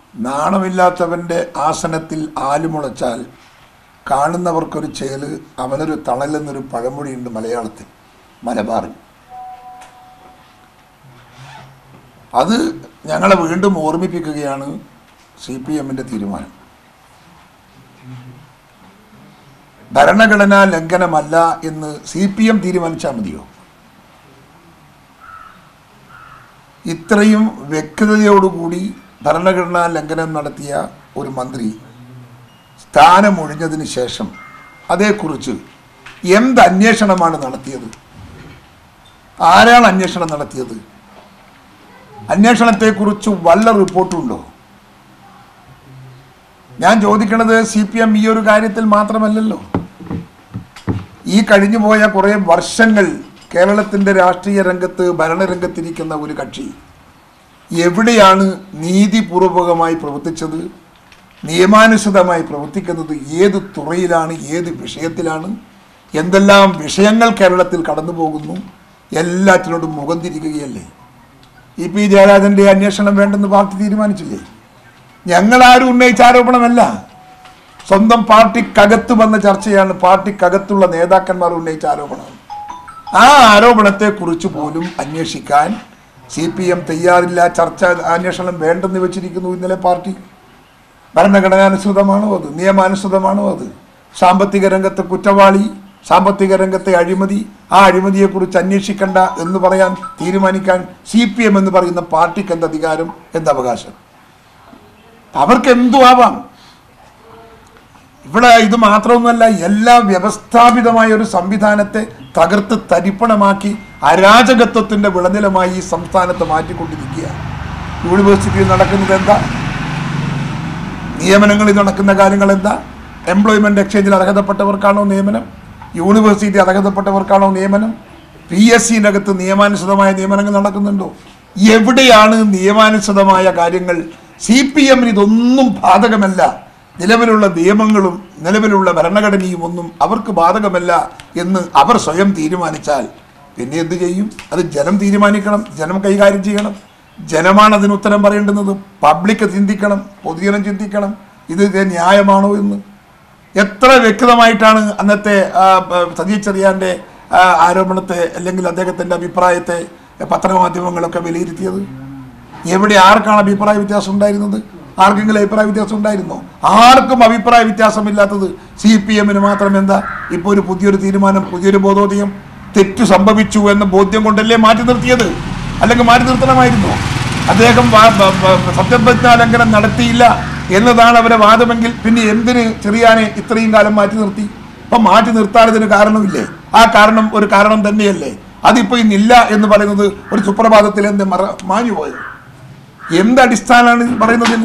നാണമില്ലാത്തവൻ്റെ ആസനത്തിൽ ആലുമുളച്ചാൽ കാണുന്നവർക്കൊരു ചേല് അവനൊരു തണലെന്നൊരു പഴമൊഴിയുണ്ട് മലയാളത്തിൽ മലബാറിൽ അത് ഞങ്ങളെ വീണ്ടും ഓർമ്മിപ്പിക്കുകയാണ് സി പി എമ്മിൻ്റെ തീരുമാനം ഭരണഘടനാ ലംഘനമല്ല എന്ന് സി പി എം തീരുമാനിച്ചാൽ മതിയോ ഇത്രയും വ്യക്തതയോടുകൂടി ഭരണഘടനാ ലംഘനം നടത്തിയ ഒരു മന്ത്രി സ്ഥാനമൊഴിഞ്ഞതിന് ശേഷം അതേക്കുറിച്ച് എന്ത് അന്വേഷണമാണ് നടത്തിയത് ആരാണ് അന്വേഷണം നടത്തിയത് അന്വേഷണത്തെക്കുറിച്ച് വല്ല റിപ്പോർട്ടുണ്ടോ ഞാൻ ചോദിക്കണത് സി പി എം ഈ ഒരു കാര്യത്തിൽ മാത്രമല്ലല്ലോ ഈ കഴിഞ്ഞുപോയ കുറേ വർഷങ്ങൾ കേരളത്തിൻ്റെ രാഷ്ട്രീയ രംഗത്ത് ഭരണരംഗത്തിരിക്കുന്ന ഒരു കക്ഷി എവിടെയാണ് നീതിപൂർവകമായി പ്രവർത്തിച്ചത് നിയമാനുസൃതമായി പ്രവർത്തിക്കുന്നത് ഏത് തുറയിലാണ് ഏത് വിഷയത്തിലാണ് എന്തെല്ലാം വിഷയങ്ങൾ കേരളത്തിൽ കടന്നു പോകുന്നു എല്ലാറ്റിനോടും മുഖം തിരിക്കുകയല്ലേ ഇ പി ജയരാജൻ്റെ അന്വേഷണം വേണ്ടെന്ന് പാർട്ടി തീരുമാനിച്ചില്ലേ ഞങ്ങളാരും ഉന്നയിച്ച ആരോപണമല്ല സ്വന്തം പാർട്ടിക്കകത്ത് വന്ന ചർച്ചയാണ് പാർട്ടിക്കകത്തുള്ള നേതാക്കന്മാർ ഉന്നയിച്ച ആരോപണം ആ ആരോപണത്തെക്കുറിച്ച് പോലും അന്വേഷിക്കാൻ സി പി എം തയ്യാറില്ല ചർച്ച അന്വേഷണം വേണ്ടെന്ന് വെച്ചിരിക്കുന്നു ഇന്നലെ പാർട്ടി ഭരണഘടനാനുസൃതമാണോ അത് നിയമാനുസൃതമാണോ അത് സാമ്പത്തിക രംഗത്തെ കുറ്റവാളി സാമ്പത്തിക രംഗത്തെ അഴിമതി ആ അഴിമതിയെക്കുറിച്ച് അന്വേഷിക്കണ്ട എന്ന് പറയാൻ തീരുമാനിക്കാൻ സി പി എം എന്ന് പറയുന്ന പാർട്ടിക്ക് എന്ത് അധികാരം എന്ത് അവകാശം അവർക്ക് എന്തു ആവാം ഇവിടെ ഇത് മാത്രമൊന്നുമല്ല എല്ലാ വ്യവസ്ഥാപിതമായ ഒരു സംവിധാനത്തെ തകർത്ത് തരിപ്പണമാക്കി അരാജകത്വത്തിന്റെ വിളനിലമായി ഈ സംസ്ഥാനത്ത് മാറ്റിക്കൊണ്ടിരിക്കുക യൂണിവേഴ്സിറ്റിയിൽ നടക്കുന്നത് എന്താ നിയമനങ്ങളിൽ നടക്കുന്ന കാര്യങ്ങൾ എന്താ എംപ്ലോയ്മെന്റ് എക്സ്ചേഞ്ചിൽ അർഹതപ്പെട്ടവർക്കാണോ നിയമനം യൂണിവേഴ്സിറ്റി അർഹതപ്പെട്ടവർക്കാണോ നിയമനം പി എസ് സിനകത്ത് നിയമാനുസൃതമായ നിയമനങ്ങൾ നടക്കുന്നുണ്ടോ എവിടെയാണ് നിയമാനുസൃതമായ കാര്യങ്ങൾ സി പി എമ്മിന് ഇതൊന്നും ബാധകമല്ല നിലവിലുള്ള നിയമങ്ങളും നിലവിലുള്ള ഭരണഘടനയും ഒന്നും അവർക്ക് ബാധകമല്ല എന്ന് അവർ സ്വയം തീരുമാനിച്ചാൽ പിന്നെ എന്ത് ചെയ്യും അത് ജനം തീരുമാനിക്കണം ജനം കൈകാര്യം ചെയ്യണം ജനമാണ് അതിന് ഉത്തരം പറയേണ്ടുന്നത് പബ്ലിക് ചിന്തിക്കണം പൊതുജനം ചിന്തിക്കണം ഇത് ഇത് ന്യായമാണോ എന്ന് എത്ര വ്യക്തമായിട്ടാണ് അന്നത്തെ ആ, പ- സജീവ് ചെറിയാൻ്റെ ആ, ആരോപണത്തെ അല്ലെങ്കിൽ അദ്ദേഹത്തിൻ്റെ അഭിപ്രായത്തെ പത്രമാധ്യമങ്ങളൊക്കെ വിലയിരുത്തിയത് എവിടെ ആർക്കാണ് അഭിപ്രായ വ്യത്യാസം ഉണ്ടായിരുന്നത് ആർക്കെങ്കിലും അഭിപ്രായ വ്യത്യാസം ഉണ്ടായിരുന്നോ ആർക്കും അഭിപ്രായ വ്യത്യാസമില്ലാത്തത് സി പി എമ്മിന് മാത്രം എന്താ ഇപ്പോൾ ഒരു പുതിയൊരു തീരുമാനം പുതിയൊരു ബോധോദയം തെറ്റു സംഭവിച്ചു എന്ന ബോധ്യം കൊണ്ടല്ലേ മാറ്റി നിർത്തിയത് അല്ലെങ്കിൽ മാറ്റി നിർത്തണമായിരുന്നു അദ്ദേഹം വാ- ബ- ബ- സത്യപ്രതിജ്ഞാ ലംഘനം നടത്തിയില്ല എന്നതാണ് അവരെ വാദമെങ്കിൽ പിന്നെ എന്തിന് ചെറിയാനെ ഇത്രയും കാലം മാറ്റി നിർത്തി അപ്പൊ മാറ്റി നിർത്താനതിന് കാരണമില്ലേ ആ കാരണം ഒരു കാരണം തന്നെയല്ലേ അതിപ്പോ ഇന്നില്ല എന്ന് പറയുന്നത് ഒരു സുപ്രഭാതത്തിൽ എന്ത് മറ മാഞ്ഞു പോയത് എന്ത് അടിസ്ഥാനമാണ് ഇത് പറയുന്നതിന്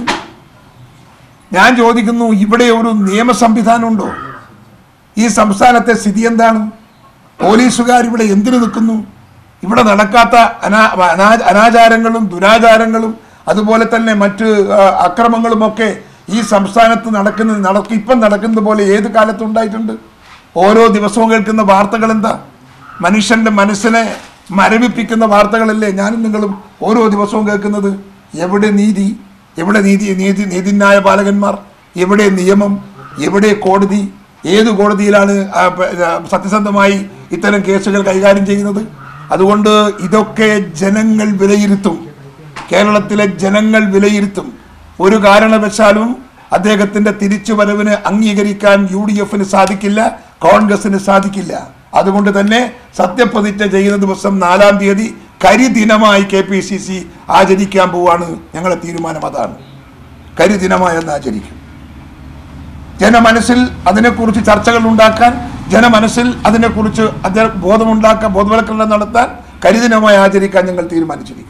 ഞാൻ ചോദിക്കുന്നു ഇവിടെ ഒരു നിയമ സംവിധാനം ഉണ്ടോ ഈ സംസ്ഥാനത്തെ സ്ഥിതി എന്താണ് പോലീസുകാർ ഇവിടെ എന്തിനു നിൽക്കുന്നു ഇവിടെ നടക്കാത്ത അനാ അനാ- അനാചാരങ്ങളും ദുരാചാരങ്ങളും അതുപോലെ തന്നെ മറ്റ് ആ, അക്രമങ്ങളുമൊക്കെ ഈ സംസ്ഥാനത്ത് നടക്കുന്ന നടക്ക ഇപ്പം നടക്കുന്നത് പോലെ ഏത് കാലത്തും ഉണ്ടായിട്ടുണ്ട് ഓരോ ദിവസവും കേൾക്കുന്ന വാർത്തകൾ എന്താ മനുഷ്യന്റെ മനസ്സിനെ മരവിപ്പിക്കുന്ന വാർത്തകളല്ലേ ഞാനും നിങ്ങളും ഓരോ ദിവസവും കേൾക്കുന്നത് എവിടെ നീതി എവിടെ നീതി നീതി നീതിന്യായ പാലകന്മാർ എവിടെ നിയമം എവിടെ കോടതി ഏത് കോടതിയിലാണ് ആ, പ- ആ, സത്യസന്ധമായി ഇത്തരം കേസുകൾ കൈകാര്യം ചെയ്യുന്നത് അതുകൊണ്ട് ഇതൊക്കെ ജനങ്ങൾ വിലയിരുത്തും കേരളത്തിലെ ജനങ്ങൾ വിലയിരുത്തും ഒരു കാരണവശാലും അദ്ദേഹത്തിന്റെ തിരിച്ചുവരവിന് അംഗീകരിക്കാൻ യു ഡി എഫിന് സാധിക്കില്ല കോൺഗ്രസിന് സാധിക്കില്ല അതുകൊണ്ട് തന്നെ സത്യപ്രതിജ്ഞ ചെയ്യുന്ന ദിവസം നാലാം തീയതി കരിദിനമായി കെ പി സി സി ആചരിക്കാൻ പോവാണ് ഞങ്ങളുടെ തീരുമാനം അതാണ് കരിദിനമായി എന്ന് ആചരിക്കും ജനമനസ്സിൽ അതിനെക്കുറിച്ച് ചർച്ചകൾ ഉണ്ടാക്കാൻ ജനമനസ്സിൽ അതിനെക്കുറിച്ച് അദ്ദേഹം ബോധമുണ്ടാക്കാൻ ബോധവൽക്കരണം നടത്താൻ കരിദിനമായി ആചരിക്കാൻ ഞങ്ങൾ തീരുമാനിച്ചിരിക്കുന്നു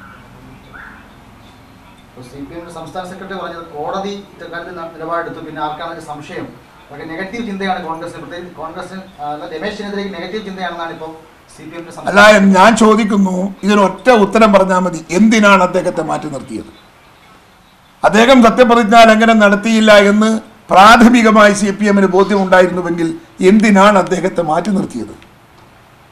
സി പി എമ്മിന്റെ സംസ്ഥാന സെക്രട്ടറി പറഞ്ഞത് കോടതി ഇത്തരത്തിൽ നിലപാടെടുത്തു പിന്നെ ആർക്കാണെങ്കിൽ സംശയം അതൊക്കെ നെഗറ്റീവ് ചിന്തയാണ് കോൺഗ്രസിന് പ്രത്യേകിച്ച് കോൺഗ്രസിന് ആ, അല്ല രമേശിനെതിരെ നെഗറ്റീവ് ചിന്തയാണെന്നാണ് ഇപ്പോൾ സി പി എമ്മിന്റെ അല്ല ഞാൻ ചോദിക്കുന്നു ഇതിനൊറ്റ ഉത്തരം പറഞ്ഞാൽ മതി എന്തിനാണ് അദ്ദേഹത്തെ മാറ്റി നിർത്തിയത് അദ്ദേഹം സത്യപ്രതിജ്ഞാ ലംഘനം നടത്തിയില്ല എന്ന് പ്രാഥമികമായി സി പി എമ്മിന് ബോധ്യമുണ്ടായിരുന്നുവെങ്കിൽ എന്തിനാണ് അദ്ദേഹത്തെ മാറ്റി നിർത്തിയത്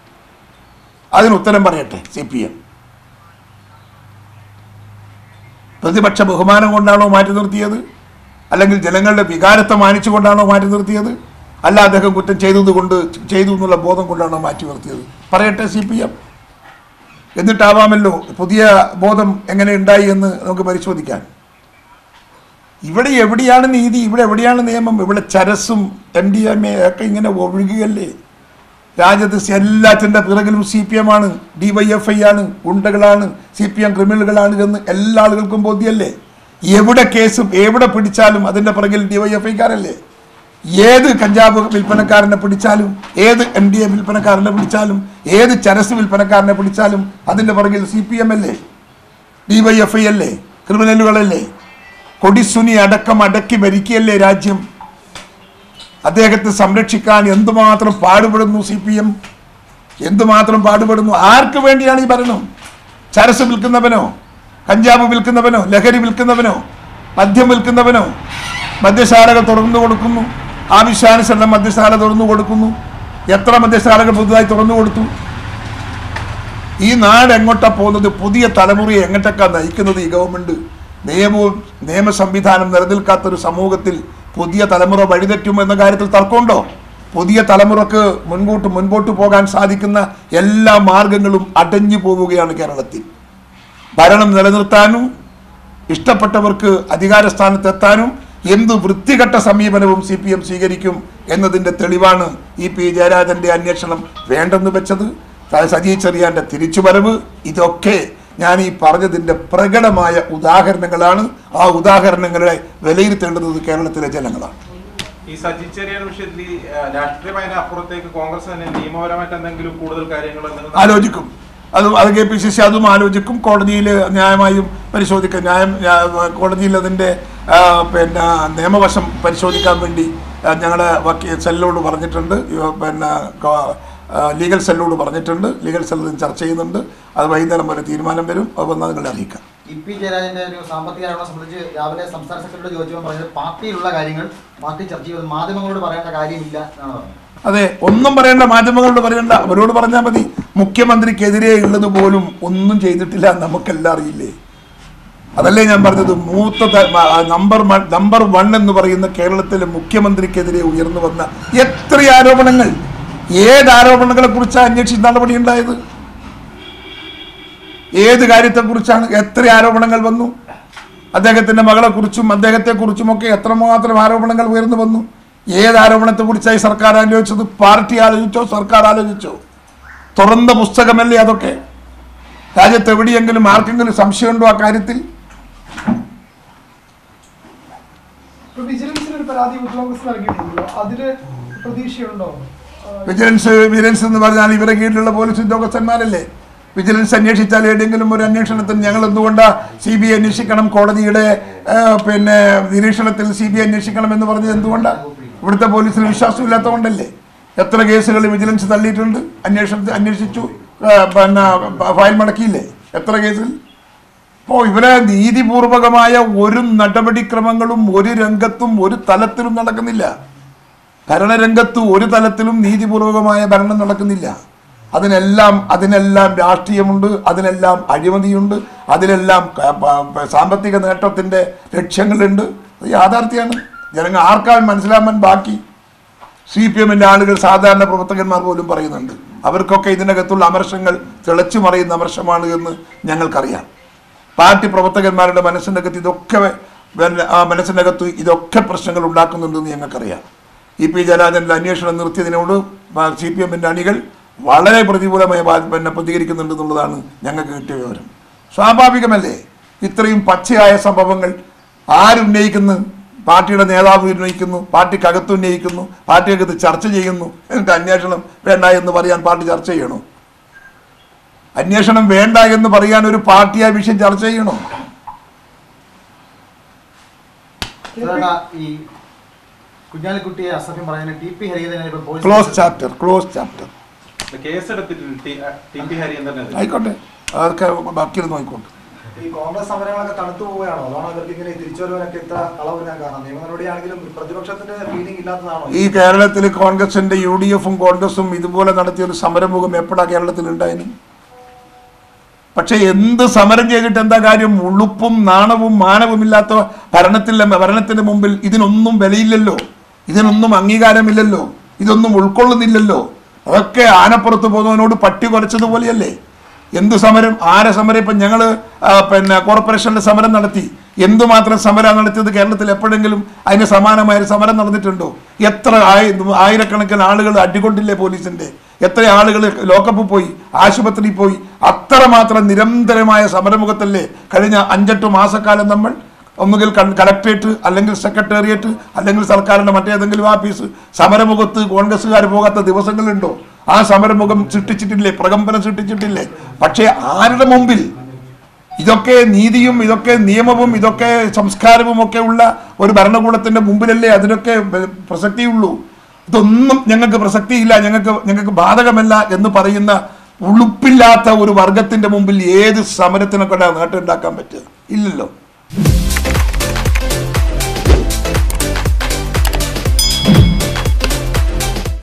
അതിന് ഉത്തരം പറയട്ടെ സി പി എം പ്രതിപക്ഷ ബഹുമാനം കൊണ്ടാണോ മാറ്റി നിർത്തിയത് അല്ലെങ്കിൽ ജനങ്ങളുടെ വികാരത്തെ മാനിച്ചുകൊണ്ടാണോ മാറ്റി നിർത്തിയത് അല്ല അദ്ദേഹം കുറ്റം ചെയ്തത് കൊണ്ട് ചെയ്തു എന്നുള്ള ബോധം കൊണ്ടാണോ മാറ്റി നിർത്തിയത് പറയട്ടെ സി പി എം എന്നിട്ടാവാമല്ലോ പുതിയ ബോധം എങ്ങനെ ഉണ്ടായി എന്ന് നമുക്ക് പരിശോധിക്കാൻ ഇവിടെ എവിടെയാണ് നീതി ഇവിടെ എവിടെയാണ് നിയമം ഇവിടെ ചരസും എം ഡി എം എ ഒക്കെ ഇങ്ങനെ ഒഴുകുകയല്ലേ രാജ്യത്ത് എല്ലാത്തിൻ്റെ പിറകിലും സി പി എം ആണ് ഡി വൈ എഫ് ഐ ആണ് ഗുണ്ടകളാണ് സി പി എം ക്രിമിനലുകളാണ് എന്ന് എല്ലാ ആളുകൾക്കും ബോധ്യല്ലേ എവിടെ കേസും എവിടെ പിടിച്ചാലും അതിൻ്റെ പിറകിൽ ഡി വൈ എഫ് ഐക്കാരല്ലേ ഏത് കഞ്ചാവ് വിൽപ്പനക്കാരനെ പിടിച്ചാലും ഏത് എം ഡി എ വിൽപ്പനക്കാരനെ പിടിച്ചാലും ഏത് ചരസ് വിൽപ്പനക്കാരനെ പിടിച്ചാലും അതിൻ്റെ പിറകിൽ സി പി എം അല്ലേ ഡി വൈ എഫ് ഐ അല്ലേ ക്രിമിനലുകളല്ലേ കൊടിസുനി അടക്കം അടക്കി ഭരിക്കുകയല്ലേ രാജ്യം അദ്ദേഹത്തെ സംരക്ഷിക്കാൻ എന്തുമാത്രം പാടുപെടുന്നു സി പി എം എന്തുമാത്രം പാടുപെടുന്നു ആർക്ക് വേണ്ടിയാണ് ഈ ഭരണം ചരസ് വിൽക്കുന്നവനോ കഞ്ചാവ് വിൽക്കുന്നവനോ ലഹരി വിൽക്കുന്നവനോ മദ്യം വിൽക്കുന്നവനോ മദ്യശാലകൾ തുറന്നു കൊടുക്കുന്നു ആവശ്യാനുസരണം മദ്യശാല തുറന്നു കൊടുക്കുന്നു എത്ര മദ്യശാലകൾ പുതുതായി തുറന്നു കൊടുത്തു ഈ നാട് എങ്ങോട്ടാ പോകുന്നത് പുതിയ തലമുറയെ എങ്ങോട്ടൊക്കെ നയിക്കുന്നത് ഈ ഗവൺമെന്റ് നിയമവും നിയമ സംവിധാനം നിലനിൽക്കാത്തൊരു സമൂഹത്തിൽ പുതിയ തലമുറ വഴിതെറ്റും എന്ന കാര്യത്തിൽ തർക്കമുണ്ടോ പുതിയ തലമുറക്ക് മുൻപോട്ട് മുൻപോട്ട് പോകാൻ സാധിക്കുന്ന എല്ലാ മാർഗങ്ങളും അടഞ്ഞു പോവുകയാണ് കേരളത്തിൽ ഭരണം നിലനിർത്താനും ഇഷ്ടപ്പെട്ടവർക്ക് അധികാര സ്ഥാനത്തെത്താനും എന്ത് വൃത്തികെട്ട സമീപനവും സി പി എം സ്വീകരിക്കും എന്നതിൻ്റെ തെളിവാണ് ഇ പി ജയരാജൻ്റെ അന്വേഷണം വേണ്ടെന്ന് വെച്ചത് ത- സജി ചെറിയാൻ്റെ തിരിച്ചുവരവ് ഇതൊക്കെ ഞാൻ ഈ പറഞ്ഞതിൻ്റെ പ്രകടമായ ഉദാഹരണങ്ങളാണ് ആ ഉദാഹരണങ്ങളെ വിലയിരുത്തേണ്ടുന്നത് കേരളത്തിലെ ജനങ്ങളാണ് ഈ സജി ചെറിയാൻ വിഷയത്തിൽ ഈ, ആ, രാഷ്ട്രീയമായ അപ്പുറത്തേക്ക് കോൺഗ്രസ് തന്നെ നിയമപരമായിട്ട് എന്തെങ്കിലും കൂടുതൽ കാര്യങ്ങൾ എന്തെങ്കിലും ആലോചിക്കും അതും അത് കെ പി സി സി അതും ആലോചിക്കും കോടതിയിൽ ന്യായമായും പരിശോധിക്കാം ന്യായം ന്യായ- കോടതിയിൽ അതിൻ്റെ ആ, പിന്നെ നിയമവശം പരിശോധിക്കാൻ വേണ്ടി ആ, ഞങ്ങളുടെ വക്കീൽ സെല്ലോട് പറഞ്ഞിട്ടുണ്ട് ഇവ- പിന്നെ കോ- ആ, ലീഗൽ സെല്ലോട് പറഞ്ഞിട്ടുണ്ട് ലീഗൽ സെൽ ഇത് ചർച്ച ചെയ്യുന്നുണ്ട് അത് വൈകുന്നേരം വരെ തീരുമാനം വരും അത് വന്നാൽ നിങ്ങളെ അറിയിക്കാം ഇ പി ജയരാജന്റെ ഒരു സാമ്പത്തിക ആരോപണം സംബന്ധിച്ച് രാവിലെ സംസ്ഥാന സെക്രട്ടറി ചോദിച്ചപ്പോൾ പറഞ്ഞത് പാർട്ടിയിലുള്ള കാര്യങ്ങൾ പാർട്ടി ചർച്ച ചെയ്ത് മാധ്യമങ്ങളോട് പറയേണ്ട കാര്യമില്ല എന്നാണ് പറഞ്ഞത് അതെ ഒന്നും പറയേണ്ട മാധ്യമങ്ങളോട് പറയേണ്ട അവരോട് പറഞ്ഞാൽ മതി മുഖ്യമന്ത്രിക്കെതിരെ ഉള്ളത് പോലും ഒന്നും ചെയ്തിട്ടില്ല എന്ന് നമുക്കെല്ലാം അറിയില്ലേ അതല്ലേ ഞാൻ പറഞ്ഞത് മൂത്ത ത- മ- ആ നമ്പർ വൺ നമ്പർ വൺ എന്ന് പറയുന്ന കേരളത്തിലെ മുഖ്യമന്ത്രിക്കെതിരെ ഉയർന്നു വന്ന എത്ര ആരോപണങ്ങൾ ഏത് ആരോപണങ്ങളെ കുറിച്ചാണ് അന്വേഷിച്ച് നടപടി ഉണ്ടായത് ഏത് കാര്യത്തെക്കുറിച്ചാണ് എത്ര ആരോപണങ്ങൾ വന്നു അദ്ദേഹത്തിന്റെ മകളെക്കുറിച്ചും അദ്ദേഹത്തെക്കുറിച്ചും ഒക്കെ എത്രമാത്രം ആരോപണങ്ങൾ ഉയർന്നു വന്നു ഏത് ആരോപണത്തെക്കുറിച്ചായി സർക്കാർ ആലോചിച്ചത് പാർട്ടി ആലോചിച്ചോ സർക്കാർ ആലോചിച്ചോ തുറന്ന പുസ്തകമല്ലേ അതൊക്കെ രാജ്യത്ത് എവിടെയെങ്കിലും ആർക്കെങ്കിലും സംശയമുണ്ടോ ആ കാര്യത്തിൽ ഇപ്പൊ വിജിലൻസിന് ഒരു പരാതി യൂത്ത് കോൺഗ്രസ് നൽകിയിട്ടുണ്ടല്ലോ അതില് പ്രതീക്ഷയുണ്ടോ ആ, വിജിലൻസ് വിജിലൻസ് എന്ന് പറഞ്ഞാൽ ഇവരെ കീഴിലുള്ള പോലീസ് ഉദ്യോഗസ്ഥന്മാരല്ലേ വിജിലൻസ് അന്വേഷിച്ചാൽ ഏതെങ്കിലും ഒരു അന്വേഷണത്തിന് ഞങ്ങൾ എന്തുകൊണ്ടാണ് സി ബി ഐ അന്വേഷിക്കണം കോടതിയുടെ ആ, പിന്നെ നിരീക്ഷണത്തിൽ സി ബി ഐ അന്വേഷിക്കണം എന്ന് പറഞ്ഞത് എന്തുകൊണ്ടാണ് ഇവിടുത്തെ പോലീസിന് വിശ്വാസമില്ലാത്തതുകൊണ്ടല്ലേ എത്ര കേസുകൾ വിജിലൻസ് തള്ളിയിട്ടുണ്ട് അന്വേഷണത്തിൽ അന്വേഷിച്ചു ആ, പിന്നെ ഫയൽ മടക്കിയില്ലേ എത്ര കേസിൽ അപ്പോൾ ഇവരെ നീതിപൂർവകമായ ഒരു നടപടിക്രമങ്ങളും ഒരു രംഗത്തും ഒരു തലത്തിലും നടക്കുന്നില്ല ഭരണരംഗത്ത് ഒരു തലത്തിലും നീതിപൂർവകമായ ഭരണം നടക്കുന്നില്ല അതിനെല്ലാം അതിനെല്ലാം രാഷ്ട്രീയമുണ്ട് അതിനെല്ലാം അഴിമതിയുണ്ട് അതിലെല്ലാം ക- പ- പ- സാമ്പത്തിക നേട്ടത്തിൻ്റെ ലക്ഷ്യങ്ങളുണ്ട് അത് യാഥാർത്ഥ്യമാണ് ജനങ്ങൾ ആർക്കാണ് മനസ്സിലാക്കാൻ ബാക്കി സി പി എമ്മിൻ്റെ ആളുകൾ സാധാരണ പ്രവർത്തകന്മാർ പോലും പറയുന്നുണ്ട് അവർക്കൊക്കെ ഇതിനകത്തുള്ള അമർഷങ്ങൾ തിളച്ചു മറിയുന്ന അമർഷമാണ് എന്ന് ഞങ്ങൾക്കറിയാം പാർട്ടി പ്രവർത്തകന്മാരുടെ മനസ്സിനകത്ത് ഇതൊക്കെ വല്ല- ആ മനസ്സിനകത്ത് ഇതൊക്കെ പ്രശ്നങ്ങൾ ഉണ്ടാക്കുന്നുണ്ടെന്ന് ഞങ്ങൾക്കറിയാം ഇ പി ജയരാജൻ്റെ അന്വേഷണം നിർത്തിയതിനോട് സി പി എമ്മിൻ്റെ അണികൾ വളരെ പ്രതികൂലമായി ബാ- പിന്നെ പ്രതികരിക്കുന്നുണ്ടെന്നുള്ളതാണ് ഞങ്ങൾക്ക് കിട്ടിയ വിവരം സ്വാഭാവികമല്ലേ ഇത്രയും പച്ചയായ സംഭവങ്ങൾ ആരുന്നയിക്കുന്നു പാർട്ടിയുടെ നേതാവ് ഉന്നയിക്കുന്നു പാർട്ടിക്കകത്ത് ഉന്നയിക്കുന്നു പാർട്ടിക്കകത്ത് ചർച്ച ചെയ്യുന്നു എന്നിട്ട് അന്വേഷണം വേണ്ട എന്ന് പറയാൻ പാർട്ടി ചർച്ച ചെയ്യണോ അന്വേഷണം വേണ്ട എന്ന് പറയാൻ ഒരു പാർട്ടി ആ വിഷയം ചർച്ച ചെയ്യണോ സാധാരണ ഈ കുഞ്ഞാലിക്കുട്ടിയെ അസഭ്യം പറയുന്ന ടി പി ഹരിതനെ ഇപ്പോൾ police close chapter close chapter കേസെടുത്തിട്ടുണ്ട് ടി- ടി പി ഹരിയന്ദ്രനെതിരെ ആയിക്കോട്ടെ അതൊക്കെ ബാക്കിയിരുന്ന് നോക്കിക്കോട്ടെ ഈ കോൺഗ്രസ് സമരങ്ങളൊക്കെ തണുത്തു പോവുകയാണോ അതാണോ ഇവർക്ക് ഇങ്ങനെ തിരിച്ചുവരവിനൊക്കെ ഇത്ര കളവ് വരാൻ കാരണം നിയമ നടപടിയാണെങ്കിലും പ്രതിപക്ഷത്തിന്റെ ഫീലിംഗ് ഇല്ലാത്തതാണോ ഈ കേരളത്തിൽ കോൺഗ്രസിന്റെ യു ഡി എഫും കോൺഗ്രസും ഇതുപോലെ നടത്തിയ ഒരു സമരമുഖം എപ്പോഴാ കേരളത്തിൽ ഉണ്ടായിരുന്നു പക്ഷെ എന്ത് സമരം ചെയ്തിട്ട് എന്താ കാര്യം ഉളുപ്പും നാണവും മാനവും ഇല്ലാത്ത ഭരണത്തിൽ ഭരണത്തിന് മുമ്പിൽ ഇതിനൊന്നും വിലയില്ലല്ലോ ഇതിനൊന്നും അംഗീകാരമില്ലല്ലോ ഇതൊന്നും ഉൾക്കൊള്ളുന്നില്ലല്ലോ അതൊക്കെ ആനപ്പുറത്ത് പോകുന്നവനോട് പട്ടി കുറച്ചതുപോലെയല്ലേ എന്ത് സമരം ആരെ സമരം ഇപ്പം ഞങ്ങൾ പിന്നെ കോർപ്പറേഷനിൽ സമരം നടത്തി എന്തുമാത്രം സമരം നടത്തിയത് കേരളത്തിൽ എപ്പോഴെങ്കിലും അതിന് സമാനമായ ഒരു സമരം നടന്നിട്ടുണ്ടോ എത്ര ആയി- ആയിരക്കണക്കിന് ആളുകൾ അടികൊണ്ടില്ലേ പോലീസിന്റെ എത്ര ആളുകൾ ലോക്കപ്പിൽ പോയി ആശുപത്രിയിൽ പോയി അത്രമാത്രം നിരന്തരമായ സമരമുഖത്തല്ലേ കഴിഞ്ഞ അഞ്ചെട്ട് മാസക്കാലം നമ്മൾ ഒന്നുകിൽ കൺ- കലക്ട്രേറ്റ് അല്ലെങ്കിൽ സെക്രട്ടേറിയറ്റ് അല്ലെങ്കിൽ സർക്കാരിന്റെ മറ്റേതെങ്കിലും ആഫീസ് സമരമുഖത്ത് കോൺഗ്രസ്സുകാർ പോകാത്ത ദിവസങ്ങളുണ്ടോ ആ സമരമുഖം സൃഷ്ടിച്ചിട്ടില്ലേ പ്രകമ്പനം സൃഷ്ടിച്ചിട്ടില്ലേ പക്ഷേ ആരുടെ മുമ്പിൽ ഇതൊക്കെ നീതിയും ഇതൊക്കെ നിയമവും ഇതൊക്കെ സംസ്കാരവും ഒക്കെ ഉള്ള ഒരു ഭരണകൂടത്തിന്റെ മുമ്പിലല്ലേ അതിനൊക്കെ ബ- പ്രസക്തിയുള്ളൂ ഇതൊന്നും ഞങ്ങൾക്ക് പ്രസക്തിയില്ല ഞങ്ങൾക്ക് ഞങ്ങൾക്ക് ബാധകമല്ല എന്ന് പറയുന്ന ഉളുപ്പില്ലാത്ത ഒരു വർഗത്തിന്റെ മുമ്പിൽ ഏത് സമരത്തിനെ കൊണ്ടാണ് നേട്ടം ഉണ്ടാക്കാൻ പറ്റുക ഇല്ലല്ലോ